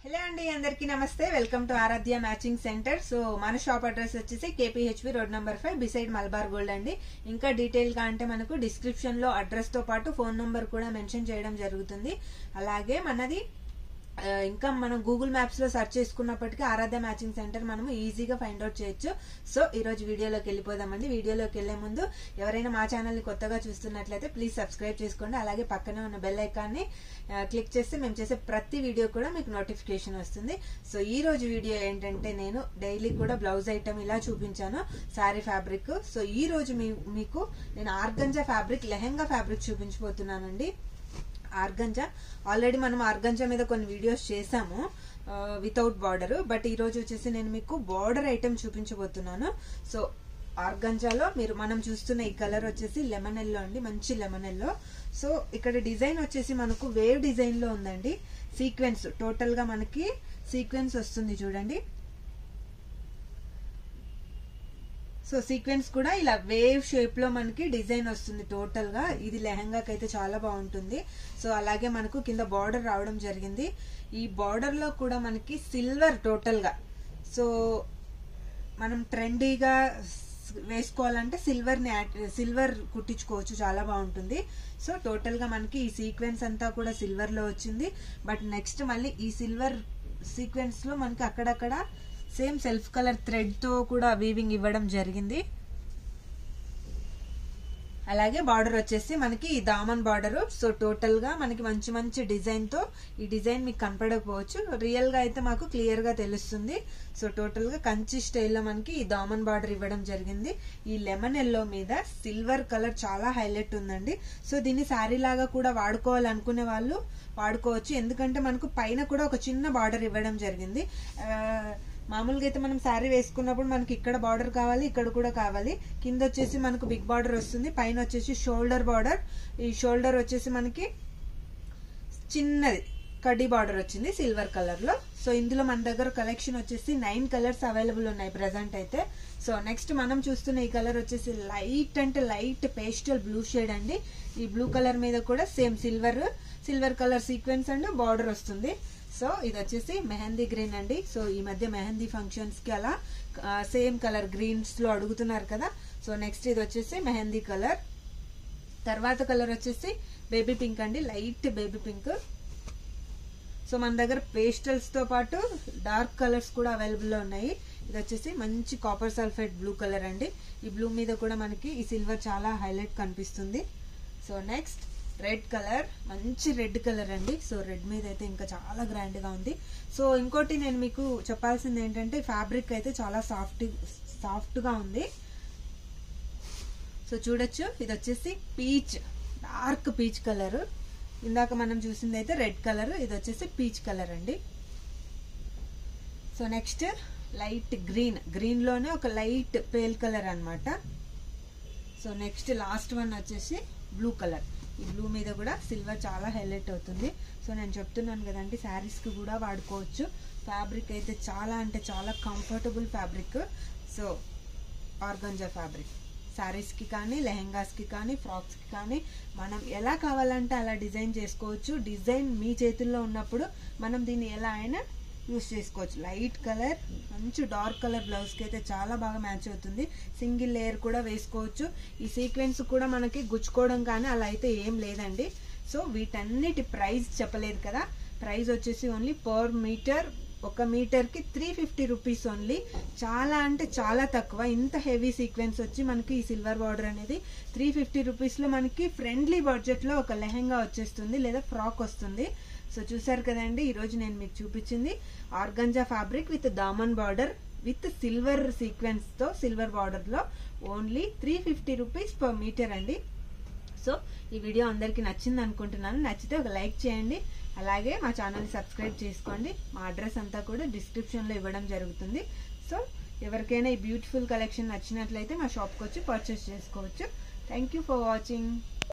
hello అండి అందరికీ నమస్తే welcome to Aaradhya matching centre so మన షాప్ అడ్రస్ వచ్చేసి KPHB road number five beside Malabar Gold అండి ఇంకా డీటెయిల్ గా అంటే మనకు డిస్క్రిప్షన్ లో అడ్రస్ తో పాటు ఫోన్ నంబర్ కూడా మెన్షన్ చేయడం జరుగుతుంది అలాగే మనది ఆ, ఇంకా మనం గూగుల్ మ్యాప్స్ లో సెర్చ్ చేసుకున్నప్పటికీ ఆరాధ్య మ్యాచింగ్ సెంటర్ మనం ఈజీగా ఫైండ్ అవుట్ చేయొచ్చు సో ఈ రోజు వీడియోలోకి వెళ్ళిపోదామండి వీడియోలోకి వెళ్లే ముందు ఎవరైనా మా ఛానల్ ని కొత్తగా చూస్తున్నట్లయితే ప్లీజ్ సబ్స్క్రైబ్ చేసుకోండి అలాగే పక్కనే ఉన్న బెల్ ఐకాన్ని క్లిక్ చేస్తే మేము చేసే ప్రతి వీడియో కూడా మీకు నోటిఫికేషన్ వస్తుంది సో ఈ రోజు వీడియో ఏంటంటే నేను డైలీ కూడా బ్లౌజ్ ఐటమ్ ఇలా చూపించాను శారీ ఫ్యాబ్రిక్ సో ఈ రోజు మీ- మీకు నేను ఆర్గంజా ఫ్యాబ్రిక్ లెహెంగా ఫ్యాబ్రిక్ చూపించబోతున్నానండి ఆర్గంజా ఆల్రెడీ మనం ఆర్గంజా మీద కొన్ని వీడియోస్ చేసాము వితౌట్ బార్డర్ బట్ ఈ రోజు వచ్చేసి నేను మీకు బార్డర్ ఐటమ్ చూపించబోతున్నాను సో ఆర్గంజాలో మీరు మనం చూస్తున్న ఈ కలర్ వచ్చేసి లెమన్ ఎల్లో అండి మంచి లెమన్ ఎల్లో సో ఇక్కడ డిజైన్ వచ్చేసి మనకు వేవ్ డిజైన్ లో ఉందండి సీక్వెన్స్ టోటల్ గా మనకి సీక్వెన్స్ వస్తుంది చూడండి సో సీక్వెన్స్ కూడా ఇలా వేవ్ షేప్ లో మనకి డిజైన్ వస్తుంది టోటల్ గా ఇది లెహంగాకి అయితే చాలా బాగుంటుంది సో అలాగే మనకు కింద బార్డర్ రావడం జరిగింది ఈ బార్డర్ లో కూడా మనకి సిల్వర్ టోటల్ గా సో మనం ట్రెండీగా వేసుకోవాలంటే సిల్వర్ ని సిల్వర్ కుట్టించుకోవచ్చు చాలా బాగుంటుంది సో టోటల్ గా మనకి ఈ సీక్వెన్స్ అంతా కూడా సిల్వర్ లో వచ్చింది బట్ నెక్స్ట్ మళ్ళీ ఈ సిల్వర్ సీక్వెన్స్ లో మనకి అక్కడక్కడ సేమ్ సెల్ఫ్ కలర్ థ్రెడ్ తో కూడా వీవింగ్ ఇవ్వడం జరిగింది అలాగే బార్డర్ వచ్చేసి మనకి ఈ దామన్ బార్డర్ సో టోటల్ గా మనకి మంచి మంచి డిజైన్ తో ఈ డిజైన్ మీకు కనపడకపోవచ్చు రియల్ గా అయితే మాకు క్లియర్ గా తెలుస్తుంది సో టోటల్ గా కంచి స్టైల్లో మనకి ఈ దామన్ బార్డర్ ఇవ్వడం జరిగింది ఈ లెమన్ ఎల్లో మీద సిల్వర్ కలర్ చాలా హైలైట్ ఉందండి సో దీన్ని శారీ లాగా కూడా వాడుకోవాలనుకునే వాళ్ళు వాడుకోవచ్చు ఎందుకంటే మనకు పైన కూడా ఒక చిన్న బార్డర్ ఇవ్వడం జరిగింది ఆ, మామూలుగా అయితే మనం శారీ వేసుకున్నప్పుడు మనకి ఇక్కడ బార్డర్ కావాలి ఇక్కడ కూడా కావాలి కింద వచ్చేసి మనకు బిగ్ బార్డర్ వస్తుంది పైన వచ్చేసి షోల్డర్ బార్డర్ ఈ షోల్డర్ వచ్చేసి మనకి చిన్నది కడ్డీ బార్డర్ వచ్చింది సిల్వర్ కలర్ లో సో ఇందులో మన దగ్గర కలెక్షన్ వచ్చేసి నైన్ కలర్స్ అవైలబుల్ ఉన్నాయి ప్రెసెంట్ అయితే సో నెక్స్ట్ మనం చూస్తున్న ఈ కలర్ వచ్చేసి లైట్ అంటే లైట్ పేస్టల్ బ్లూ షేడ్ అండి ఈ బ్లూ కలర్ మీద కూడా same silver silver colour sequence and border వస్తుంది సో ఇది వచ్చేసి మెహందీ గ్రీన్ అండి సో ఈ మధ్య మెహందీ ఫంక్షన్స్ కి అలా సేమ్ కలర్ గ్రీన్స్ లో అడుగుతున్నారు కదా సో నెక్స్ట్ ఇది వచ్చేసి మెహందీ కలర్ తర్వాత కలర్ వచ్చేసి బేబీ పింక్ అండి లైట్ బేబీ పింక్ సో మన దగ్గర పేస్టల్స్ తో పాటు డార్క్ కలర్స్ కూడా అవైలబుల్ లో ఉన్నాయి ఇది వచ్చేసి మంచి కాపర్ సల్ఫేట్ బ్లూ కలర్ అండి ఈ బ్లూ మీద కూడా మనకి ఈ సిల్వర్ చాలా హైలైట్ కనిపిస్తుంది సో నెక్స్ట్ రెడ్ కలర్ మంచి రెడ్ కలర్ అండి సో రెడ్ మీద అయితే ఇంకా చాలా గ్రాండ్ గా ఉంది సో ఇంకోటి నేను మీకు చెప్పాల్సింది ఏంటంటే ఫ్యాబ్రిక్ అయితే చాలా సాఫ్ట్ సాఫ్ట్ గా ఉంది సో చూడొచ్చు ఇది వచ్చేసి పీచ్ డార్క్ పీచ్ కలర్ ఇందాక మనం చూసింది అయితే రెడ్ కలర్ ఇది వచ్చేసి పీచ్ కలర్ అండి so next light green green లోనే ఒక లైట్ పేల్ కలర్ అన్నమాట సో నెక్స్ట్ లాస్ట్ వన్ వచ్చేసి బ్లూ కలర్ ఈ బ్లూ మీద కూడా సిల్వర్ చాలా హైలైట్ అవుతుంది సో నేను చెప్తున్నాను కదండి శారీస్ కి కూడా వాడుకోవచ్చు ఫ్యాబ్రిక్ అయితే చాలా అంటే చాలా comfortable fabric so organza fabric saris కి కానీ లెహెంగాస్ కి కానీ ఫ్రాక్స్ కి కానీ మనం ఎలా కావాలంటే అలా డిజైన్ చేసుకోవచ్చు డిజైన్ మీ చేతుల్లో ఉన్నప్పుడు మనం దీన్ని ఎలా అయినా యూస్ చేసుకోవచ్చు లైట్ కలర్ మంచి డార్క్ కలర్ బ్లౌజ్ కి అయితే చాలా బాగా మ్యాచ్ అవుతుంది సింగిల్ లేయర్ కూడా వేసుకోవచ్చు ఈ సీక్వెన్స్ కూడా మనకి గుచ్చుకోవడం కానీ అలా అయితే ఏం లేదండి సో వీటన్నిటి ప్రైస్ చెప్పలేదు కదా ప్రైస్ వచ్చేసి ఓన్లీ పర్ మీటర్ ఒక మీటర్ కి త్రీ ఫిఫ్టీ రూపీస్ ఓన్లీ చాలా అంటే చాలా తక్కువ ఇంత హెవీ సీక్వెన్స్ వచ్చి మనకి ఈ సిల్వర్ బార్డర్ అనేది త్రీ ఫిఫ్టీ రూపీస్ లో మనకి ఫ్రెండ్లీ బడ్జెట్ లో ఒక లెహంగా వచ్చేస్తుంది లేదా ఫ్రాక్ వస్తుంది సో చూసారు కదండి ఈ రోజు నేను మీకు చూపించింది ఆర్గంజా ఫ్యాబ్రిక్ విత్ దామన్ బార్డర్ విత్ సిల్వర్ సీక్వెన్స్ తో సిల్వర్ బార్డర్ లో only three fifty rupees per metre అండి సో ఈ వీడియో అందరికీ నచ్చింది అనుకుంటున్నాను నచ్చితే ఒక లైక్ చేయండి అలాగే మా ఛానల్ సబ్స్క్రైబ్ చేసుకోండి మా అడ్రస్ అంతా కూడా డిస్క్రిప్షన్ లో ఇవ్వడం జరుగుతుంది సో ఎవరికైనా ఈ బ్యూటిఫుల్ కలెక్షన్ నచ్చినట్లయితే మా షాప్కి వచ్చి పర్చేస్ చేసుకోవచ్చు థ్యాంక్ యూ ఫర్ వాచింగ్